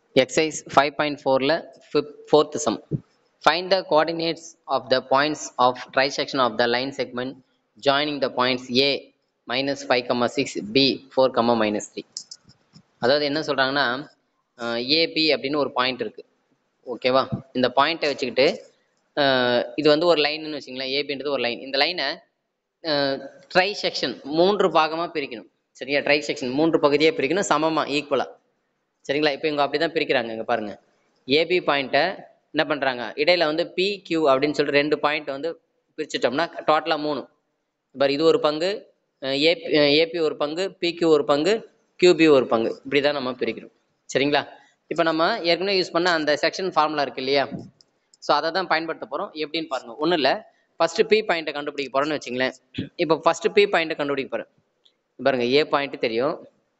Exercise 5.4ல fourth sum. Find the coordinates of the points of trisection of the line segment joining the points A minus 5, 6, B 4, minus 3. அதாவது என்ன சொல்றாங்கன்னா AB அப்படின்னு ஒரு point இருக்கு ஓகேவா இந்த பாயிண்ட்டை வச்சுக்கிட்டு அஹ், இது வந்து ஒரு லைன்னு வச்சுங்களேன் ஏபின்றது ஒரு லைன் இந்த லைனை ட்ரை செக்ஷன் மூன்று பாகமாக பிரிக்கணும் சரியா ட்ரை செக்ஷன் மூன்று பகுதியாக பிரிக்கணும் சமமாக ஈக்குவலாக சரிங்களா இப்போ இவங்க அப்படி தான் பிரிக்கிறாங்க இங்கே பாருங்க ஏபி பாயிண்ட்டை என்ன பண்ணுறாங்க இடையில வந்து பி கியூ அப்படின்னு சொல்லிட்டு ரெண்டு பாயிண்ட் வந்து பிரிச்சுட்டோம்னா டோட்டலாக மூணு பாரு இது ஒரு பங்கு ஏபி ஏபி ஒரு பங்கு பிக்யூ ஒரு பங்கு கியூபி ஒரு பங்கு இப்படி தான் நம்ம பிரிக்கிறோம் சரிங்களா இப்போ நம்ம ஏற்கனவே யூஸ் பண்ண அந்த செக்ஷன் ஃபார்முலா இருக்கு இல்லையா ஸோ அதை தான் பயன்படுத்த போகிறோம் எப்படின்னு பாருங்க ஒன்றும் இல்லை ஃபஸ்ட்டு பி பாயிண்ட்டை கண்டுபிடிக்க போகிறோன்னு வச்சுங்களேன் இப்போ ஃபஸ்ட்டு பி பாயிண்ட்டை கண்டுபிடிக்க போகிறேன் பாருங்க ஏ பாயிண்ட் தெரியும்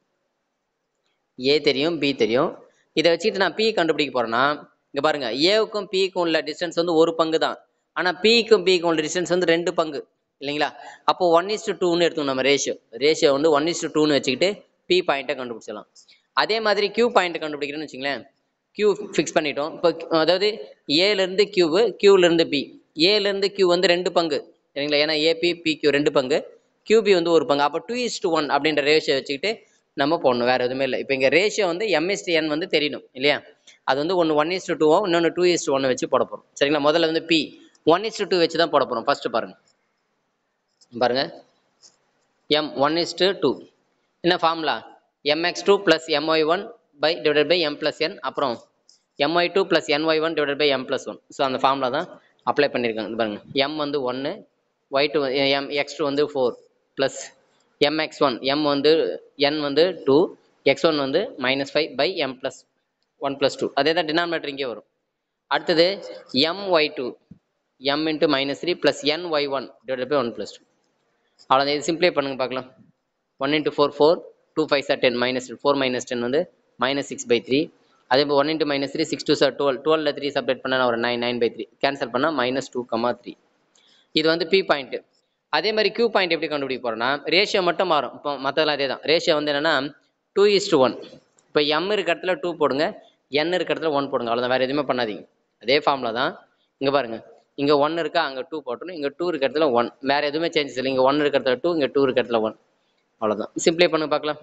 ஏ தெரியும் பி தெரியும் இதை வச்சுட்டு நான் பி கண்டுபிடிக்க போறேன்னா இங்க பாருங்க ஏவுக்கும் பிக்கும் உள்ள டிஸ்டன்ஸ் வந்து ஒரு பங்கு தான் ஆனா பிக்கும் பிக்கும் உள்ள டிஸ்டன்ஸ் வந்து ரெண்டு பங்கு இல்லைங்களா அப்போ ஒன் இஸ் டு டூன்னு எடுத்துக்கணும் நம்ம ரேஷியோ ரேஷியோ வந்து ஒன் இஸ் டு டூன்னு வச்சுக்கிட்டு பி பாயிண்ட்டை கண்டுபிடிச்சிடலாம் அதே மாதிரி கியூ பாயிண்ட்டை கண்டுபிடிக்கிறேன்னு வச்சுங்களேன் கியூ ஃபிக்ஸ் பண்ணிட்டோம் இப்போ அதாவது ஏலேருந்து கியூவு கியூலேருந்து பி ஏலேருந்து கியூ வந்து ரெண்டு பங்கு சரிங்களா ஏன்னா ஏபி பி கியூ ரெண்டு பங்கு கியூபி வந்து ஒரு பங்கு அப்போ டூ இஸ் டு ஒன் அப்படின்ற ரேஷியோ வச்சுக்கிட்டு நம்ம போடணும் வேற எதுவுமே இல்லை இப்போ இங்கே ரேஷியோ வந்து எம்எஸ்டி என் வந்து தெரியணும் இல்லையா அது வந்து ஒன்று ஒன் இஸ் டு டூவும் இன்னொன்று டூ இஸ் டு ஒன்று வச்சு போட போகிறோம் சரிங்களா முதல்ல வந்து P one is to two வச்சு தான் போட போகிறோம் ஃபர்ஸ்ட் பாருங்க பாருங்க M one is to two என்ன formula M X two plus M Y one by divided by M plus N அப்புறம் M Y two plus N Y one divided by M plus one so அந்த formula தான் அப்ளை பண்ணியிருக்காங்க இது பாருங்க M வந்து ஒன்று Y two M X two வந்து four plus M X one M வந்து என் வந்து டூ எக்ஸ் ஒன் வந்து minus five by M plus one plus two அதே தான் டினாமினேட்டர் இங்கே வரும் அடுத்தது M Y two M into minus three plus N Y one divide by one plus two அவ்வளோதான் இது சிம்ப்ளை பண்ணுங்க பார்க்கலாம் one into four four two five sir ten minus four minus ten வந்து மைனஸ் சிக்ஸ் பை த்ரீ அதே இப்போ one into minus three six two sir twelve டுவெல்ல three separate பண்ணால் ஒரு nine nine by three cancel பண்ணால் minus two comma three இது வந்து B point அதே மாதிரி கியூ பாயிண்ட் எப்படி கண்டுபிடிக்க போறோம்னா ரேஷியோ மட்டும் மாறும் இப்போ மற்றதெல்லாம் அதே தான் ரேஷியோ வந்து என்னன்னா டூ இஸ் டு ஒன் இப்போ எம் இருக்க இடத்துல டூ போடுங்க என் இருக்க இடத்துல ஒன் போடுங்க அவ்வளோதான் வேறு எதுவுமே பண்ணாதீங்க அதே ஃபார்முலா தான் இங்கே பாருங்க இங்கே ஒன் இருக்கா அங்கே டூ போட்டணும் இங்கே டூ இருக்க இடத்துல ஒன் வேறு எதுவுமே சேஞ்சஸ் இல்லை இங்கே ஒன் இருக்க இடத்துல டூ இங்கே டூ இருக்க இடத்துல ஒன் அவ்வளோதான் சிம்ப்ளை பண்ணுங்க பார்க்கலாம்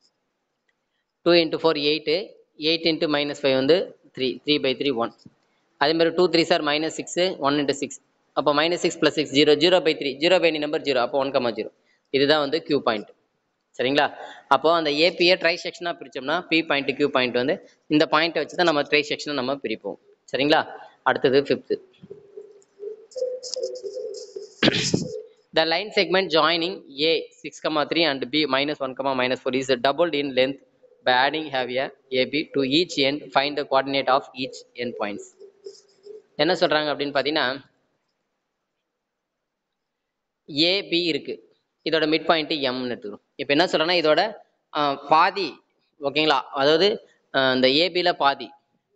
two into four eight eight into minus five வந்து three three by three one அதே மாதிரி two three sir minus six one into six அப்போ minus six plus six zero zero by three zero by number zero அப்போ one comma zero இதுதான் வந்து Q point சரிங்களா அப்போ அந்த ஏபியை ட்ரை செக்ஷனாக பிரித்தோம்னா பி பாயிண்ட் கியூ பாயிண்ட் வந்து இந்த பாயிண்ட்டை வச்சு தான் நம்ம ட்ரை செக்ஷனை நம்ம பிரிப்போம் சரிங்களா அடுத்தது fifth The line segment joining A 6, 3 and B minus 1, minus 4 is doubled in length by adding have a AB to each end. Find the coordinate of each end points. என்ன சொல்றாங்க அப்படின்னு பார்த்தீங்கன்னா ஏபி இருக்கு இதோட மிட் பாயிண்ட் எம்னு எடுத்துக்கிறோம் இப்போ என்ன சொல்றேன்னா இதோட ஆஹ், பாதி ஓகேங்களா அதாவது ஆஹ், இந்த ஏபியில் பாதி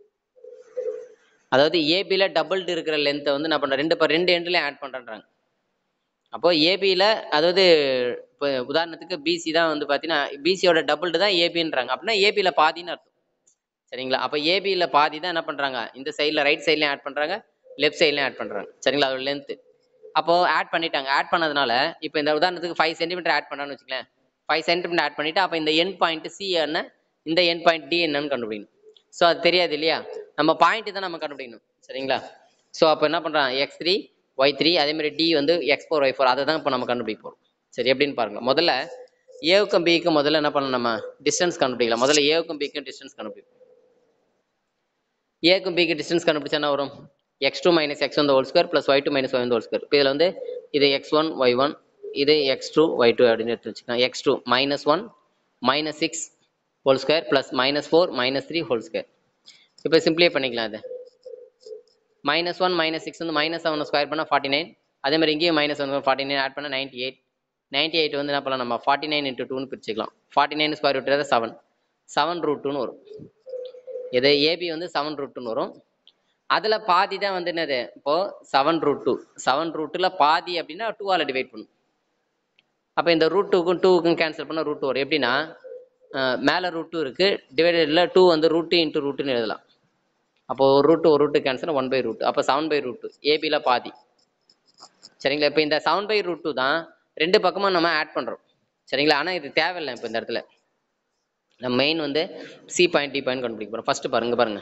அதாவது ஏபியில் டபுள்டு இருக்கிற லென்த்தை வந்து நான் பண்ணுறேன் ரெண்டு இப்போ ரெண்டு எண்ட்லையும் ஆட் பண்ணுறேன்றாங்க அப்போ ஏபியில் அதாவது இப்போ உதாரணத்துக்கு பிசி தான் வந்து பார்த்தீங்கன்னா பிசியோட டபுள்டு தான் ஏபின்றாங்க அப்படின்னா ஏபியில் பாதின்னு அர்த்தம் சரிங்களா அப்போ ஏபியில் பாதி தான் என்ன பண்ணுறாங்க இந்த சைடில் ரைட் சைட்லையும் ஆட் பண்ணுறாங்க லெஃப்ட் சைட்லையும் ஆட் பண்ணுறாங்க சரிங்களா அதோட லென்த்து அப்போது ஆட் பண்ணிட்டாங்க ஆட் பண்ணதுனால இப்போ இந்த உதாரணத்துக்கு ஃபைவ் சென்டிமீட்டர் ஆட் பண்ணான்னு வச்சுக்கலேன் ஃபைவ் சென்டிமீட்டர் ஆட் பண்ணிவிட்டு அப்போ இந்த என் பாயிண்ட் சி என்ன இந்த என் பாயிண்ட் டி என்னன்னு கண்டுபிடிக்கணும் ஸோ அது தெரியாது இல்லையா நம்ம பாயிண்ட் தான் நம்ம கண்டுபிடிக்கணும் சரிங்களா ஸோ அப்போ என்ன பண்ணுறான் எக்ஸ் த்ரீ ஒய் த்ரீ அதேமாதிரி டி வந்து எக்ஸ் ஃபோர் ஒய் ஃபோர் அதை தான் இப்போ நம்ம கண்டுபிடிக்க போகிறோம் சரி எப்படின்னு பாருங்க முதல்ல ஏவுக்கும் பிக்கும் முதல்ல என்ன பண்ணணும் நம்ம டிஸ்டன்ஸ் கண்டுபிடிக்கலாம் முதல்ல ஏவுக்கும் பிக்கும் டிஸ்டன்ஸ் கண்டுபிடிப்போம் ஏக்கும் பிக்கு டிஸ்டன்ஸ் கண்டுபிடிச்சா என்ன வரும் X two minus X one whole square plus Y two minus Y one whole square இப்போ இதில் வந்து இது எக்ஸ் ஒன் ஒய் ஒன் இது எக்ஸ் டூ ஒய் டூ அப்படின்னு எடுத்து வச்சுக்கலாம் X two minus one minus six whole square plus minus four minus three whole square இப்போ சிம்பிளே பண்ணிக்கலாம் இது மைனஸ் ஒன் மைனஸ் சிக்ஸ் வந்து மைனஸ் செவன் ஸ்கொயர் பண்ணால் ஃபார்ட்டி நைன் அதே மாதிரி இங்கேயும் minus one forty nine add பண்ணால் நைன்ட்டி எயிட் நைன்ட்டி எயிட் வந்து என்ன பண்ணலாம் நம்ம ஃபார்ட்டி நைன் இன்ட்டு டூன்னு பிரிச்சுக்கலாம் forty nine square root seven seven root டூன்னு வரும் இது ஏபி வந்து செவன் ரூட் டூன்னு வரும் அதில் பாதி தான் வந்து என்னது இப்போது செவன் ரூட் டூ செவன் ரூட்டில் பாதி அப்படின்னா டூவால் டிவைட் பண்ணும் அப்போ இந்த ரூட் டூக்கும் டூக்கும் கேன்சல் பண்ண ரூட் வரும் எப்படின்னா மேலே ரூட் டூ இருக்குது டிவைடடில் டூ வந்து ரூட் டூ இன்ட்டு ரூட்டுன்னு எழுதலாம் அப்போ ஒரு ரூட்டு ஒரு root cancel one by root அப்போ செவன் பை ரூட் டூ ஏபியில் பாதி சரிங்களா இப்போ இந்த செவன் பை ரூட் டூ தான் ரெண்டு பக்கமும் நம்ம ஆட் பண்ணுறோம் சரிங்களா ஆனால் இது தேவையில்லை இப்போ இந்த இடத்துல நம்ம மெயின் வந்து சி பாயிண்ட் டி பாயிண்ட் கண்டுபிடிக்க போகிறோம் ஃபஸ்ட்டு பாருங்க பாருங்க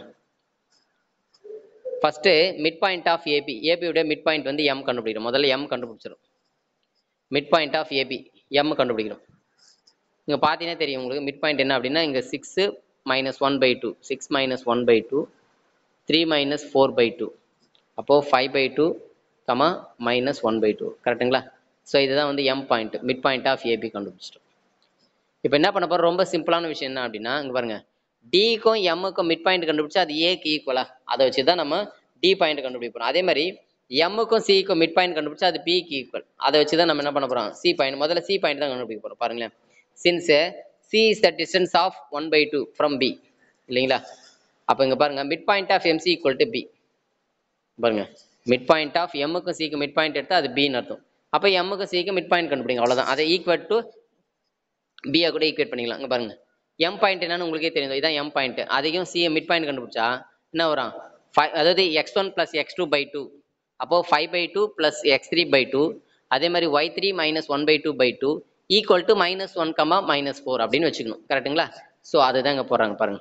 first mid point of AB ஏபியோட மிட் பாயிண்ட் வந்து எம் கண்டுபிடிக்கிறோம் முதல்ல எம் கண்டுபிடிச்சிடும் mid point of AB M கண்டுபிடிக்கிறோம் இங்கே பார்த்தீங்கன்னா தெரியும் உங்களுக்கு மிட் பாயிண்ட் என்ன அப்படின்னா இங்கே six minus one by two six minus one by two three minus four by two அப்போது five by two comma minus one by two கரெக்டுங்களா ஸோ இதுதான் வந்து M point mid point of AB கண்டுபிடிச்சிட்டோம் இப்போ என்ன பண்ண போகிறோம் ரொம்ப சிம்பிளான விஷயம் என்ன அப்படின்னா இங்கே பாருங்க டிக்கும் எம்முக்கும் மிட் பாயிண்ட் கண்டுபிடிச்சா அது ஏக்கு ஈக்குவலா அதை வச்சு தான் நம்ம டி பாயிண்ட் கண்டுபிடிக்க போகிறோம் அதே மாதிரி எம்முக்கும் சிக்கும் மிட் பாயிண்ட் கண்டுபிடிச்சா அது பிக்கு ஈக்குவல் அதை வச்சு தான் நம்ம என்ன பண்ண போகிறோம் சி பாயிண்ட் முதல்ல சி பாயிண்ட் தான் கண்டுபிடிக்க போகிறோம் பாருங்களேன் since C is the distance of one by two from B இல்லைங்களா அப்போ இங்கே பாருங்க mid point of MC equal to B பாருங்க மிட் பாயிண்ட் ஆஃப் எம்முக்கும் சிக்கு மிட் பாயிண்ட் எடுத்தால் அது பின்னு அர்த்தம் அப்போ எம்முக்கும் சிக்கு மிட் பாயிண்ட் கண்டுபிடிங்க அவ்வளோதான் அதை ஈக்குவல் டு பியை கூட ஈக்குவேட் பண்ணிக்கலாம் இங்கே பாருங்க எம் பாயிண்ட் என்னன்னு உங்களுக்கே தெரியும் இதான் எம் பாயிண்ட் அதையும் சி மிட் பாயிண்ட் கண்டுபிடிச்சா என்ன வரும் ஃபைவ் அதாவது X one plus X two by two அப்போது five by two plus X three by two அதே மாதிரி Y three minus one by two by two equal to minus one comma minus four அப்படின்னு வச்சுக்கணும் கரெக்ட்டுங்களா so அதுதான் இங்கே போடுறாங்க பாருங்க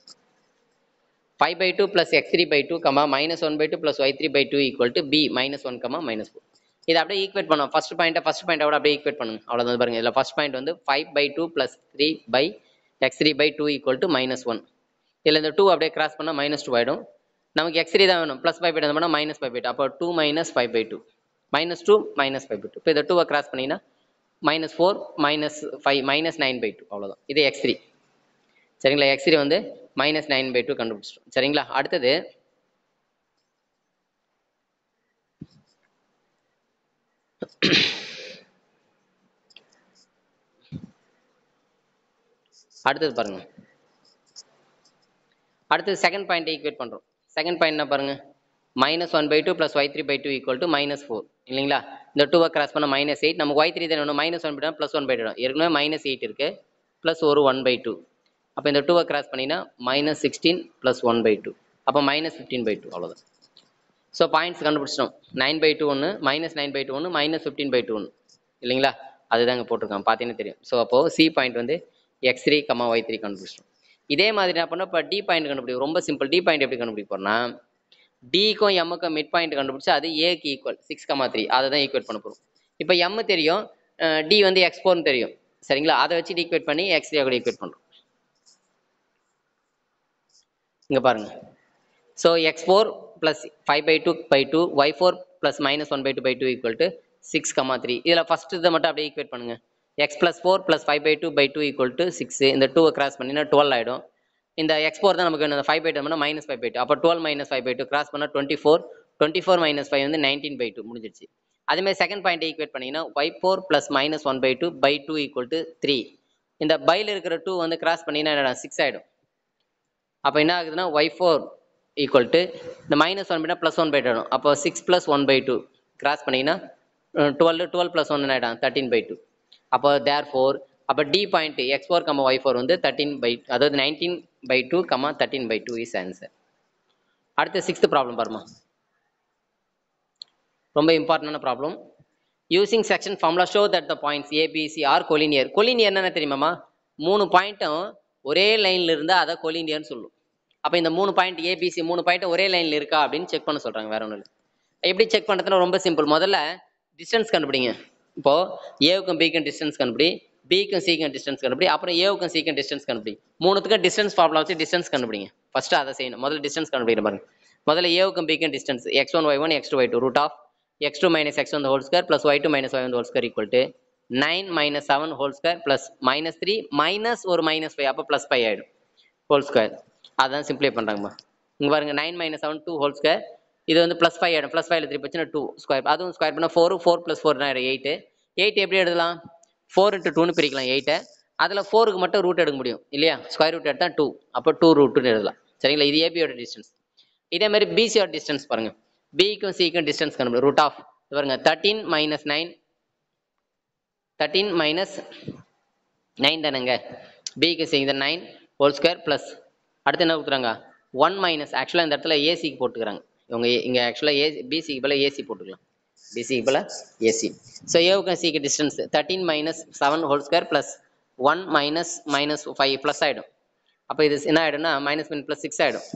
five by two plus X three by two comma minus one by two plus Y three by two equal to B minus one comma minus four இதை அப்படியே equate பண்ணுவோம் ஃபர்ஸ்ட் பாயிண்ட்டை ஃபர்ஸ்ட் பாயிண்டோட அப்படியே ஈக்குவேட் பண்ணுங்க அவ்வளோதான் பாருங்க இதில் ஃபர்ஸ்ட் பாயிண்ட் வந்து five by two plus three by X three by two equal to minus one இதில் இந்த டூ அப்படியே கிராஸ் பண்ணால் மைனஸ் டூ ஆகிடும் நமக்கு எக்ஸ் த்ரீ தான் வேணும் ப்ளஸ் ஃபைவ் பை பண்ணால் மைனஸ் ஃபைவ் பை டூ அப்போ two minus five by two minus two minus five by two இப்போ இதை டூவை கிராஸ் பண்ணிங்கன்னா minus four minus five minus nine by two அவ்வளோதான் இது எக்ஸ் த்ரீ சரிங்களா எக்ஸ் த்ரீ வந்து மைனஸ் நைன் பை டூ கண்டுபிடிச்சிட்டோம் சரிங்களா அடுத்தது அடுத்தது பாருங்க அடுத்தது செகண்ட் பாயிண்ட் ஈக்குவேட் பண்ணுறோம் செகண்ட் பாயிண்ட் என்ன பாருங்க minus one by two plus Y three by two equal to minus four இல்லைங்களா இந்த டூவை கிராஸ் பண்ண மைனஸ் எயிட் நமக்கு ஒய் த்ரீ தான் வேணும் minus one by plus one by two ஏற்கனவே மைனஸ் எயிட் இருக்கு ப்ளஸ் ஒரு ஒன் பை டூ அப்போ இந்த டூவை கிராஸ் பண்ணிங்கன்னா minus sixteen plus one by two அப்போ மைனஸ் ஃபிஃப்டீன் பை டூ அவ்வளோதான் ஸோ பாயிண்ட்ஸ் கண்டுபிடிச்சிட்டோம் நைன் பை டூ ஒன்று மைனஸ் நைன் பை டூ ஒன்று மைனஸ் ஃபிஃப்டீன் பை டூ ஒன்று இல்லைங்களா அதுதான் இங்கே போட்டிருக்கான் பார்த்தீங்கன்னா தெரியும் ஸோ அப்போது சி பாயிண்ட் வந்து X three comma Y three கண்டுபிடிச்சிட்டோம் இதே மாதிரி என்ன பண்ணோம் இப்போ டி பாயிண்ட் கண்டுபிடிக்கும் ரொம்ப சிம்பிள் டி பாயிண்ட் எப்படி கண்டுபிடிக்க போறோம்னா டிக்கும் எம்முக்கும் மிட் பாயிண்ட் கண்டுபிடிச்சா அது ஏக்கு ஈக்குவல் சிக்ஸ் கமா த்ரீ அதை தான் ஈக்குவேட் பண்ண போகிறோம் இப்போ எம் தெரியும் டி வந்து எக்ஸ் ஃபோர்னு தெரியும் சரிங்களா அதை வச்சு ஈக்குவேட் பண்ணி எக்ஸ் த்ரீ கூட ஈக்குவேட் பண்ணுறோம் இங்கே பாருங்க so X four plus five by two by two Y four plus minus one by two by two equal to six comma three இதில் ஃபஸ்ட் இதை மட்டும் அப்படியே ஈக்குவேட் பண்ணுங்க X plus four plus five by two by two equal to six இந்த டூவை cross பண்ணினா twelve ஆகிடும் இந்த எக்ஸ் ஃபோர் தான் நமக்கு வேணும் ஃபைவ் பை டூ பண்ணால் மைனஸ் ஃபைவ் பை டூ அப்போ twelve minus five by two cross பண்ணால் twenty four twenty four minus five வந்து நைன்டீன் பை டூ முடிஞ்சிருச்சு அதேமாதிரி செகண்ட் பாயிண்ட் ஈக்குவேட் பண்ணிங்கன்னா Y four plus minus one by two by two equal to three இந்த பையில் இருக்கிற two வந்து cross பண்ணிங்கன்னா என்னடா சிக்ஸ் ஆகிடும் அப்போ என்ன ஆகுதுன்னா ஒய் ஃபோர் ஈக்குவல் டு இந்த மைனஸ் ஒன் பைனா ப்ளஸ் ஒன் பை டூ அப்போ six plus one by two cross பண்ணிங்கன்னா டுவெல் டுவெல் ப்ளஸ் ஒன் ஆகிடும் தேர்ட்டின் பை டூ அப்போ தேர் ஃபோர் அப்போ D point X four comma Y four வந்து thirteen by அதாவது nineteen by two comma thirteen by two is answer அடுத்து sixth problem பாருமா ரொம்ப இம்பார்ட்டண்டான problem using section formula show that the points ABC are collinear collinear என்னென்ன தெரியுமாம்மா மூணு பாயிண்ட்டும் ஒரே லைனில் இருந்தால் அதை கொலினியர்னு சொல்லும் அப்போ இந்த மூணு பாயிண்ட் ஏபிசி மூணு பாயிண்ட் ஒரே லைனில் இருக்கா அப்படின்னு செக் பண்ண சொல்கிறாங்க வேற ஒன்றும் இல்லை எப்படி செக் பண்ணுறதுன்னா ரொம்ப சிம்பிள் முதல்ல டிஸ்டன்ஸ் கண்டுபிடிங்க இப்போ ஏவுக்கும் பிக்கும் டிஸ்டன்ஸ் கண்டுபிடி பிக்கும் சிக்கும் டிஸ்டன்ஸ் கண்டுபிடி அப்புறம் ஏவுக்கும் சிக்கும் டிஸ்டன்ஸ் கண்டுபிடி மூணுத்துக்கும் டிஸ்டன்ஸ் ஃபார்முலா வச்சு டிஸ்டன்ஸ் கண்டுபிடிங்க ஃபர்ஸ்ட் அதை செய்யணும் முதல்ல டிஸ்டன்ஸ் கண்டுபிடிக்கிற பாருங்க முதல்ல ஏவுக்கும் பிக்கும் distance X one Y one X two Y two root of X two minus X one whole square plus Y two minus Y one whole square equal to nine minus seven whole square plus minus three minus ஒரு minus five அப்போ plus five ஆகிடும் whole square அதான் simply பண்ணுறாங்கம்மா இங்கே பாருங்க nine minus seven two whole square இது வந்து plus five ஆகிடும் ப்ளஸ் ஃபைவ்ல த்ரீ போச்சுன்னா டூ ஸ்கொயர் அதுவும் ஸ்கொயர் பண்ணால் ஃபோர் ஃபோர் ப்ளஸ் ஃபோர் ஆகிடும் எயிட்டு எயிட் எப்படி எழுதலாம் ஃபோர் இன்ட்டு டூன்னு பிரிக்கலாம் எயிட்டை அதில் ஃபோருக்கு மட்டும் ரூட் எடுக்க முடியும் இல்லையா ஸ்கொயர் ரூட் எடுத்தால் டூ அப்போ டூ ரூட்டுன்னு எழுதலாம் சரிங்களா இது ஏபியோட டிஸ்டன்ஸ் இதே மாதிரி பிசியோட டிஸ்டன்ஸ் பாருங்க பிக்கும் சிக்கும் டிஸ்டன்ஸ் கண்டுபிடி ரூட் ஆஃப் பாருங்க thirteen minus nine thirteen minus nine தானேங்க பிக்கு சி இந்த நைன் ஹோல் ஸ்கொயர் ப்ளஸ் அடுத்து என்ன கொடுக்குறாங்க ஒன் மைனஸ் ஆக்சுவலாக இந்த இடத்துல ஏசிக்கு போட்டுக்கிறாங்க இவங்க இங்கே ஆக்சுவலாக ஏசி பிசிக்கு பதிலாக ஏசி போட்டுக்கலாம் பிசிக்கு பதிலாக ஏசி ஸோ ஏவுக்கும் சிக்கு distance thirteen minus seven whole square plus one minus minus five plus ஆகிடும் அப்போ இது என்ன ஆகிடும்னா மைனஸ் ஒன் ப்ளஸ் சிக்ஸ் ஆகிடும்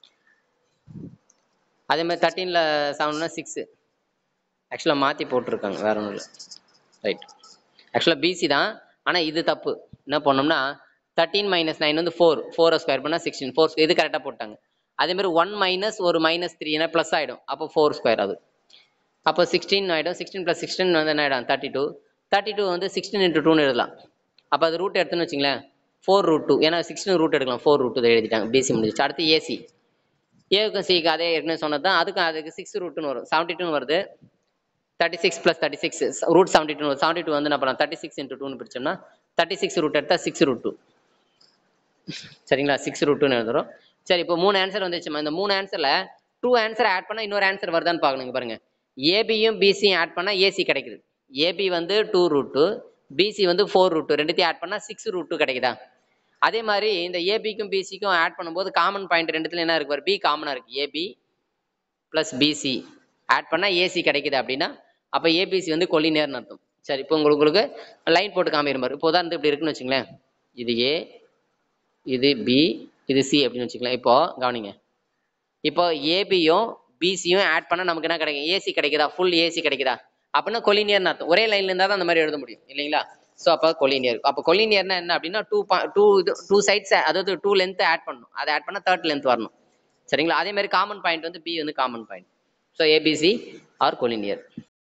அதே மாதிரி தேர்ட்டீனில் செவன்னா சிக்ஸு ஆக்சுவலாக மாற்றி போட்டிருக்காங்க வேற ஒன்றும் இல்லை ரைட் ஆக்சுவலாக பிசி தான் ஆனால் இது தப்பு என்ன பண்ணோம்னா தேர்ட்டீன் மைனஸ் நைன் வந்து ஃபோர் ஃபோரை ஸ்கொயர் பண்ணால் சிக்ஸ்டீன் ஃபோர் இது கரெக்டாக போட்டாங்க அதே மாதிரி ஒன் மைனஸ் ஒரு மைனஸ் த்ரீனா ப்ளஸ் ஆகிடும் அப்போ ஃபோர் ஸ்கொயர் அது அப்போ சிக்ஸ்டீன் ஆகிடும் சிக்ஸ்டீன் ப்ளஸ் சிக்ஸ்டீன் வந்து என்ன ஆகிடும் தேர்ட்டி டூ தேர்ட்டி டூ வந்து சிக்ஸ்டீன் இன்ட்டு டூன்னு எழுதலாம் அப்போ அது ரூட் எடுத்துன்னு வச்சிங்களேன் ஃபோர் ரூட் டூ ஏன்னா சிக்ஸ்டீன் ரூட் எடுக்கலாம் ஃபோர் ரூட் டூ எழுதிட்டாங்க பிசி முடிஞ்சிச்சு அடுத்து ஏசி ஏவுக்கும் சிக்கு அதே ஏற்கனவே சொன்னது தான் அதுக்கும் அதுக்கு சிக்ஸ் ரூட்டுன்னு வரும் செவன்ட்டி டூன்னு வருது thirty six plus thirty six root seventy two seventy two வந்து என்ன பண்ணலாம் தேர்ட்டி சிக்ஸ் இன்ட்டு டூன்னு பிடிச்சோம்னா தேர்ட்டி சிக்ஸ் ரூட் எடுத்தால் சிக்ஸ் ரூட் டூ சரிங்களா சிக்ஸ் ரூட் டூன்னு எழுதுறோம் சரி இப்போ மூணு ஆன்சர் வந்துச்சுமா இந்த மூணு ஆன்சரில் டூ ஆன்சர் ஆட் பண்ணால் இன்னொரு ஆன்சர் வருதான்னு பார்க்கணுங்க பாருங்க ஏபியும் பிசியும் ஆட் பண்ணால் ஏசி கிடைக்குது ஏபி வந்து டூ ரூட் டூ பிசி வந்து ஃபோர் ரூட் டூ ரெண்டுத்தையும் ஆட் பண்ணால் சிக்ஸ் ரூட் டூ கிடைக்குதா அதே மாதிரி இந்த ஏபிக்கும் பிசிக்கும் ஆட் பண்ணும்போது காமன் பாயிண்ட் ரெண்டுத்துல என்ன இருக்கு பி காமனாக இருக்குது ஏபி ப்ளஸ் பிசி ஆட் பண்ணால் ஏசி கிடைக்குது அப்படின்னா அப்போ ஏபிசி வந்து கொல்லினேர்னு அர்த்தம் சரி இப்போ உங்களுக்கு உங்களுக்கு லைன் போட்டு காமிக்கிற மாதிரி இப்போ உதாரணத்துக்கு இப்படி இருக்குன்னு வச்சுங்களேன் இது ஏ இது பி இது சி அப்படின்னு வச்சுக்கலாம் இப்போ கவனிங்க இப்போ ஏபியும் பிசியும் ஆட் பண்ணால் நமக்கு என்ன கிடைக்கும் ஏசி கிடைக்குதா ஃபுல் ஏசி கிடைக்குதா அப்படின்னா கொலினியர்னு அர்த்தம் ஒரே லைன்ல இருந்தால் தான் அந்த மாதிரி எழுத முடியும் இல்லைங்களா ஸோ அப்போ கொலினியர் அப்போ கொலினியர்னா என்ன அப்படின்னா டூ டூ இது டூ சைட்ஸ் அதாவது டூ லென்த் ஆட் பண்ணணும் அதை ஆட் பண்ணால் தேர்ட் லென்த் வரணும் சரிங்களா அதே மாதிரி காமன் பாயிண்ட் வந்து பி வந்து common point so ABC are collinear